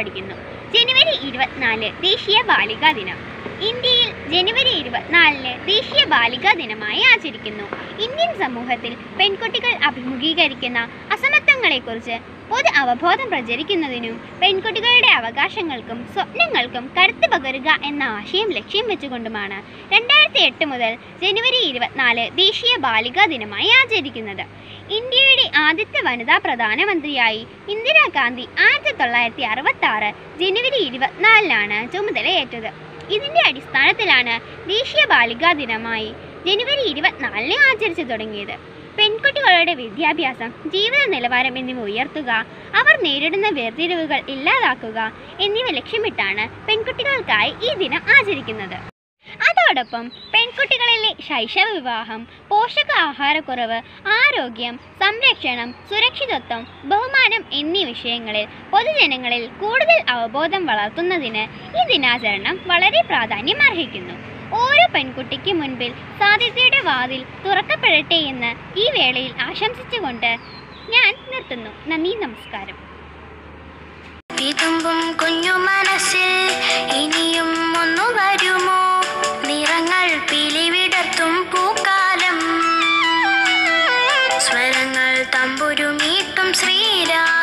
പഠിക്കുന്നു ജനുവരി ഇരുപത്തിനാല് ദേശീയ ബാലികാ ദിനം ഇന്ത്യയിൽ ജനുവരി ഇരുപത്തിനാലിന് ദേശീയ ബാലികാ ദിനമായി ആചരിക്കുന്നു ഇന്ത്യൻ സമൂഹത്തിൽ പെൺകുട്ടികൾ അഭിമുഖീകരിക്കുന്ന അസമത്വങ്ങളെക്കുറിച്ച് പൊതു അവബോധം പ്രചരിക്കുന്നതിനും പെൺകുട്ടികളുടെ അവകാശങ്ങൾക്കും സ്വപ്നങ്ങൾക്കും കരുത്ത് പകരുക എന്ന ആശയം ലക്ഷ്യം വെച്ചുകൊണ്ടുമാണ് രണ്ടായിരത്തി എട്ട് മുതൽ ജനുവരി ഇരുപത്തിനാല് ദേശീയ ബാലികാ ദിനമായി ആചരിക്കുന്നത് ഇന്ത്യയുടെ ആദ്യത്തെ വനിതാ പ്രധാനമന്ത്രിയായി ഇന്ദിരാഗാന്ധി ആയിരത്തി തൊള്ളായിരത്തി അറുപത്തി ആറ് ജനുവരി ഇരുപത്തിനാലിനാണ് ചുമതലയേറ്റത് ഇതിന്റെ അടിസ്ഥാനത്തിലാണ് ദേശീയ ബാലികാ ദിനമായി ജനുവരി ഇരുപത്തിനാലിന് ആചരിച്ചു തുടങ്ങിയത് പെൺകുട്ടികളുടെ വിദ്യാഭ്യാസം ജീവിത നിലവാരം എന്നിവ ഉയർത്തുക അവർ നേരിടുന്ന വേർതിരിവുകൾ ഇല്ലാതാക്കുക എന്നിവ ലക്ഷ്യമിട്ടാണ് പെൺകുട്ടികൾക്കായി ഈ ദിനം ആചരിക്കുന്നത് അതോടൊപ്പം പെൺകുട്ടികളിലെ ശൈശവ വിവാഹം പോഷകാഹാരക്കുറവ് ആരോഗ്യം സംരക്ഷണം സുരക്ഷിതത്വം ബഹുമാനം എന്നീ വിഷയങ്ങളിൽ പൊതുജനങ്ങളിൽ കൂടുതൽ അവബോധം വളർത്തുന്നതിന് ഈ ദിനാചരണം വളരെ പ്രാധാന്യം അർഹിക്കുന്നു ഓരോ പെൺകുട്ടിക്ക് മുൻപിൽ സാധ്യതയുടെ വാതിൽ തുറക്കപ്പെടട്ടെ എന്ന് ഈ വേളയിൽ ആശംസിച്ചുകൊണ്ട് ഞാൻ നിർത്തുന്നു നന്ദി നമസ്കാരം വിതുമ്പും കുഞ്ഞു മനസ്സിൽ ഇനിയും ഒന്നു വരുമോ നിറങ്ങൾ പിലിവിടർത്തും പൂക്കാലം സ്വരങ്ങൾ തമ്പുരുമീട്ടും ശ്രീരാഗം